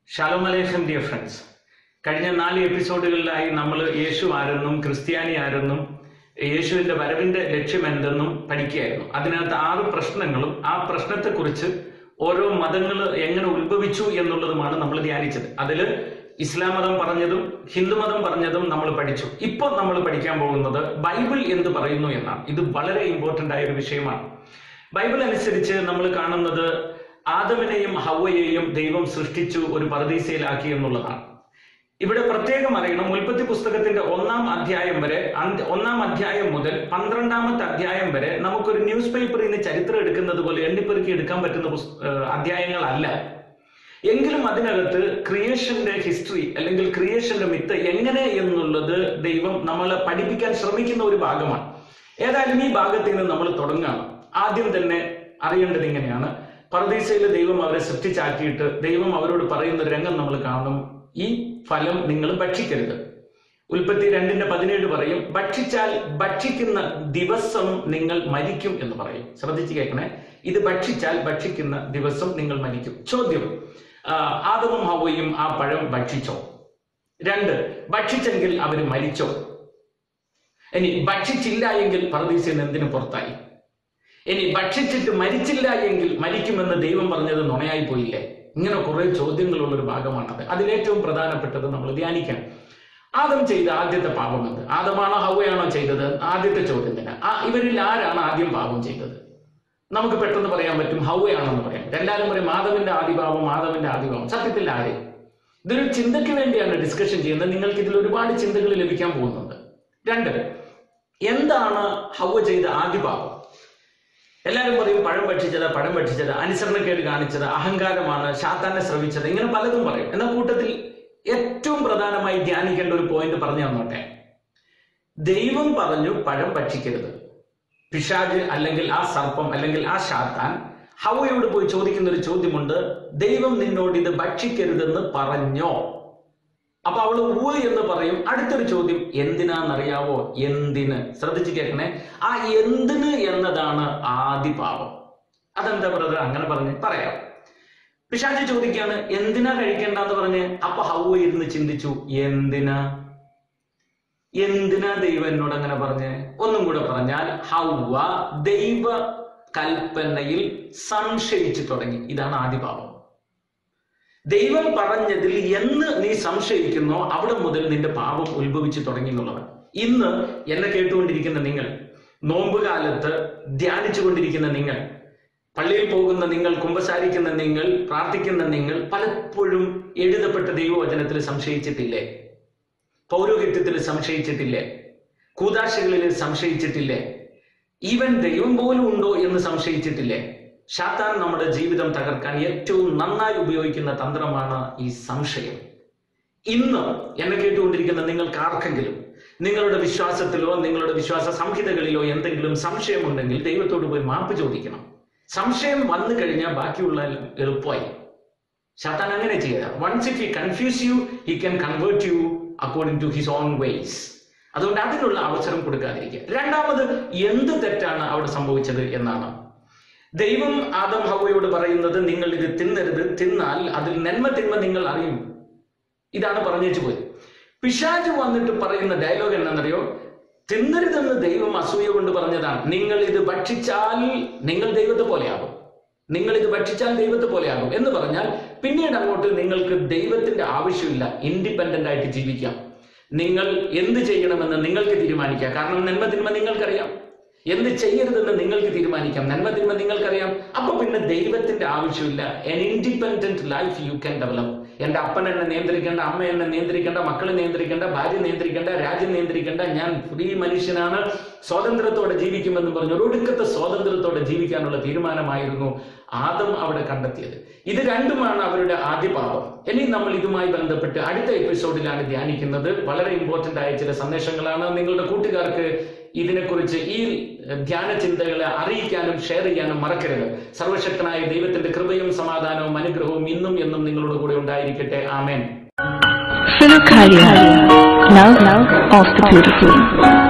Shalom അലേഖം dear friends കഴിഞ്ഞ നാല് എപ്പിസോഡുകളിലായി നമ്മൾ യേശു ആരെന്നും ക്രിസ്ത്യാനി ആരെന്നും യേശുവിന്റെ വരവിന്റെ ലക്ഷ്യം എന്തെന്നും പഠിക്കുകയായിരുന്നു അതിനകത്ത് ആറ് പ്രശ്നങ്ങളും ആ പ്രശ്നത്തെക്കുറിച്ച് ഓരോ മതങ്ങൾ എങ്ങനെ ഉത്ഭവിച്ചു എന്നുള്ളതുമാണ് നമ്മൾ ധ്യാനിച്ചത് അതിൽ ഇസ്ലാം മതം പറഞ്ഞതും ഹിന്ദു മതം പറഞ്ഞതും നമ്മൾ പഠിച്ചു ഇപ്പൊ നമ്മൾ പഠിക്കാൻ പോകുന്നത് ബൈബിൾ എന്ത് പറയുന്നു എന്നാണ് ഇത് വളരെ ഇമ്പോർട്ടന്റ് ആയ ഒരു വിഷയമാണ് ബൈബിൾ അനുസരിച്ച് നമ്മൾ കാണുന്നത് ആദമിനെയും ഹവയെയും ദൈവം സൃഷ്ടിച്ചു ഒരു പരദീസയിലാക്കി എന്നുള്ളതാണ് ഇവിടെ പ്രത്യേകം അറിയണം ഉൽപ്പത്തി പുസ്തകത്തിന്റെ ഒന്നാം അധ്യായം വരെ അന്ത്യ- ഒന്നാം അധ്യായം മുതൽ പന്ത്രണ്ടാമത്തെ അധ്യായം വരെ നമുക്കൊരു ന്യൂസ് പേപ്പറിൽ നിന്ന് ചരിത്രം എടുക്കുന്നത് പോലെ എണ്ണിപ്പെറുക്കി എടുക്കാൻ പറ്റുന്ന പുസ്- ഏഹ് അധ്യായങ്ങളല്ല എങ്കിലും അതിനകത്ത് ക്രിയേഷന്റെ ഹിസ്റ്ററി അല്ലെങ്കിൽ ക്രിയേഷന്റെ മിത്ത് എങ്ങനെ എന്നുള്ളത് ദൈവം നമ്മളെ പഠിപ്പിക്കാൻ ശ്രമിക്കുന്ന ഒരു ഭാഗമാണ് ഏതായാലും ഈ ഭാഗത്ത് നിന്ന് നമ്മൾ തുടങ്ങുകയാണ് ആദ്യം തന്നെ അറിയേണ്ടത് ഇങ്ങനെയാണ് പർദീസയിൽ ദൈവം അവരെ സൃഷ്ടിച്ചാക്കിയിട്ട് ദൈവം അവരോട് പറയുന്ന ഒരു രംഗം നമ്മൾ കാണും ഈ ഫലം നിങ്ങൾ ഭക്ഷിക്കരുത് ഉൽപ്പത്തി രണ്ടിന്റെ പതിനേഴ് പറയും ഭക്ഷിച്ചാൽ ഭക്ഷിക്കുന്ന ദിവസം നിങ്ങൾ മരിക്കും എന്ന് പറയും ശ്രദ്ധിച്ച് കേൾക്കണേ ഇത് ഭക്ഷിച്ചാൽ ഭക്ഷിക്കുന്ന ദിവസം നിങ്ങൾ മരിക്കും ചോദ്യം ആ, ആദമും ഹവയും ആ പഴം ഭക്ഷിച്ചോ രണ്ട് ഭക്ഷിച്ചെങ്കിൽ അവർ മരിച്ചോ ഇനി ഭക്ഷിച്ചില്ല എങ്കിൽ പറദീസിൽ നിന്ന് എന്തിനു പുറത്തായി ഇനി ഭക്ഷിച്ചിട്ട് മരിച്ചില്ല എങ്കിൽ മരിക്കുമെന്ന് ദൈവം പറഞ്ഞത് നുണയായി പോയില്ലേ ഇങ്ങനെ കുറെ ചോദ്യങ്ങളുള്ള ഒരു ഭാഗമാണത് അതിലേറ്റവും പ്രധാനപ്പെട്ടത് നമ്മൾ ധ്യാനിക്കണം ആദം ചെയ്ത ആദ്യത്തെ പാപം എന്ത് ആദമാണോ ഹവയാണോ ചെയ്തത് ആദ്യത്തെ ചോദ്യം തന്നെ ആ ഇവരിൽ ആരാണ് ആദ്യം പാപം ചെയ്തത് നമുക്ക് പെട്ടെന്ന് പറയാൻ പറ്റും ഹൗവയാണെന്ന് പറയാം എല്ലാവരും പറയും മാധവന്റെ ആദിഭാവം മാധവന്റെ ആദിഭാവം സത്യത്തിൽ ആര് ഇതൊരു ചിന്തയ്ക്ക് വേണ്ടിയാണ് ഡിസ്കഷൻ ചെയ്യുന്നത് നിങ്ങൾക്ക് ഇതിൽ ഒരുപാട് ചിന്തകൾ ലഭിക്കാൻ പോകുന്നുണ്ട് രണ്ട് എന്താണ് ഹൗവ ചെയ്ത ആദിഭാവം എല്ലാവരും പറയും പഴം ഭക്ഷിച്ചത് പഴം ഭക്ഷിച്ചത് അനുസരണക്കേട് കാണിച്ചത് അഹങ്കാരമാണ് ശാത്താനെ ശ്രവിച്ചത് ഇങ്ങനെ പലതും പറയും എന്നാൽ കൂട്ടത്തിൽ ഏറ്റവും പ്രധാനമായി ധ്യാനിക്കേണ്ട ഒരു പോയിന്റ് പറഞ്ഞു തന്നോട്ടെ ദൈവം പറഞ്ഞു പഴം ഭക്ഷിക്കരുത് പിശാജ് അല്ലെങ്കിൽ ആ സർപ്പം അല്ലെങ്കിൽ ആ ശാത്താൻ ഹവയോട് പോയി ചോദിക്കുന്ന ഒരു ചോദ്യമുണ്ട് ദൈവം നിന്നോട് ഇത് ഭക്ഷിക്കരുതെന്ന് പറഞ്ഞോ അപ്പൊ അവള് ഊ എന്ന് പറയും അടുത്തൊരു ചോദ്യം എന്തിനാന്നറിയാവോ എന്തിന് ശ്രദ്ധിച്ചു കേൾക്കണേ ആ എന്തിന് എന്നതാണ് ആദി പാപം അതെന്താ ബ്രദർ അങ്ങനെ പറഞ്ഞ് പറയാം പിശാചി ചോദിക്കാണ് എന്തിനാ കഴിക്കേണ്ടെന്ന് പറഞ്ഞ് അപ്പൊ ഹൗവ ഇരുന്ന് ചിന്തിച്ചു എന്തിനാ എന്തിനാ ദൈവം എന്നോട് അങ്ങനെ പറഞ്ഞ് ഒന്നും കൂടെ പറഞ്ഞാൽ ഹൗവ ദൈവ കൽപ്പനയിൽ സംശയിച്ചു തുടങ്ങി ഇതാണ് ആദിപാപം ദൈവം പറഞ്ഞതിൽ എന്ന് നീ സംശയിക്കുന്നോ അവിടെ മുതൽ നിന്റെ പാപം ഉത്ഭവിച്ചു തുടങ്ങി എന്നുള്ളതാണ് ഇന്ന് എന്നെ കേട്ടുകൊണ്ടിരിക്കുന്ന നിങ്ങൾ നോമ്പുകാലത്ത് ധ്യാനിച്ചുകൊണ്ടിരിക്കുന്ന നിങ്ങൾ പള്ളിയിൽ പോകുന്ന നിങ്ങൾ കുമ്പസാരിക്കുന്ന നിങ്ങൾ പ്രാർത്ഥിക്കുന്ന നിങ്ങൾ പലപ്പോഴും എഴുതപ്പെട്ട ദൈവവചനത്തിൽ സംശയിച്ചിട്ടില്ലേ പൗരോഹിത്യത്തിൽ സംശയിച്ചിട്ടില്ലേ കൂതാശകളിൽ സംശയിച്ചിട്ടില്ലേ ഈവൻ ദൈവം പോലും ഉണ്ടോ എന്ന് സംശയിച്ചിട്ടില്ലേ ഷാത്താൻ നമ്മുടെ ജീവിതം തകർക്കാൻ ഏറ്റവും നന്നായി ഉപയോഗിക്കുന്ന തന്ത്രമാണ് ഈ സംശയം ഇന്ന് എന്നെ കേട്ടുകൊണ്ടിരിക്കുന്ന നിങ്ങൾക്ക് ആർക്കെങ്കിലും നിങ്ങളുടെ വിശ്വാസത്തിലോ നിങ്ങളുടെ വിശ്വാസ സംഹിതകളിലോ എന്തെങ്കിലും സംശയമുണ്ടെങ്കിൽ ദൈവത്തോട് പോയി മാപ്പ് ചോദിക്കണം സംശയം വന്നു കഴിഞ്ഞാൽ ബാക്കിയുള്ള എല്ലാം എളുപ്പമായി ഷാത്താൻ അങ്ങനെ ചെയ്യുക once if he confuse you he can convert you according to his own ways അതുകൊണ്ട് അതിനുള്ള അവസരം കൊടുക്കാതിരിക്കുക രണ്ടാമത് എന്ത് തെറ്റാണ് അവിടെ സംഭവിച്ചത് എന്നാണ് ദൈവം ആദം ഹവയോട് പറയുന്നത് നിങ്ങൾ ഇത് തിന്നരുത് തിന്നാൽ അതിൽ നന്മ തിന്മ നിങ്ങൾ അറിയും ഇതാണ് പറഞ്ഞേച്ചു പോയി പിശാജ് വന്നിട്ട് പറയുന്ന ഡയലോഗ് എന്താണെന്നറിയോ തിന്നരുതെന്ന് ദൈവം അസൂയ കൊണ്ട് പറഞ്ഞതാണ് നിങ്ങൾ ഇത് ഭക്ഷിച്ചാൽ നിങ്ങൾ ദൈവത്തെ പോലെയാകും നിങ്ങൾ ഇത് ഭക്ഷിച്ചാൽ ദൈവത്തെ പോലെയാകും എന്ന് പറഞ്ഞാൽ പിന്നീട് അങ്ങോട്ട് നിങ്ങൾക്ക് ദൈവത്തിന്റെ ആവശ്യമില്ല ഇൻഡിപെൻഡന്റ് ആയിട്ട് ജീവിക്കാം നിങ്ങൾ എന്ത് ചെയ്യണമെന്ന് നിങ്ങൾക്ക് തീരുമാനിക്കാം കാരണം നന്മ തിന്മ നിങ്ങൾക്കറിയാം എന്ത് ചെയ്യരുതെന്ന് നിങ്ങൾക്ക് തീരുമാനിക്കാം നന്മ തിന്മ നിങ്ങൾക്കറിയാം അപ്പൊ പിന്നെ ദൈവത്തിന്റെ ആവശ്യമില്ല an independent life you can develop എന്റെ അപ്പൻ എന്നെ നിയന്ത്രിക്കേണ്ട അമ്മ എന്നെ നിയന്ത്രിക്കേണ്ട മക്കളെ നിയന്ത്രിക്കേണ്ട ഭാര്യ നിയന്ത്രിക്കേണ്ട രാജ്യം നിയന്ത്രിക്കേണ്ട ഞാൻ ഫ്രീ മനുഷ്യനാണ് സ്വാതന്ത്ര്യത്തോടെ ജീവിക്കുമെന്ന് പറഞ്ഞു ഒടുക്കത്തെ സ്വാതന്ത്ര്യത്തോടെ ജീവിക്കാനുള്ള തീരുമാനമായിരുന്നു ആദം അവിടെ കണ്ടെത്തിയത് ഇത് രണ്ടുമാണ് അവരുടെ ആദ്യ പാപം ഇനി നമ്മൾ ഇതുമായി ബന്ധപ്പെട്ട് അടുത്ത എപ്പിസോഡിലാണ് ധ്യാനിക്കുന്നത് വളരെ ഇമ്പോർട്ടന്റ് ആയ ചില സന്ദേശങ്ങളാണ് നിങ്ങളുടെ കൂട്ടുകാർക്ക് ഇതിനെക്കുറിച്ച് ഈ ധ്യാന ചിന്തകളെ അറിയിക്കാനും ഷെയർ ചെയ്യാനും മറക്കരുത് സർവശക്തനായ ദൈവത്തിന്റെ കൃപയും സമാധാനവും അനുഗ്രഹവും ഇന്നും എന്നും നിങ്ങളുടെ കൂടെ ഉണ്ടായിരിക്കട്ടെ ആമേൻ Philokalia, love of the beautiful.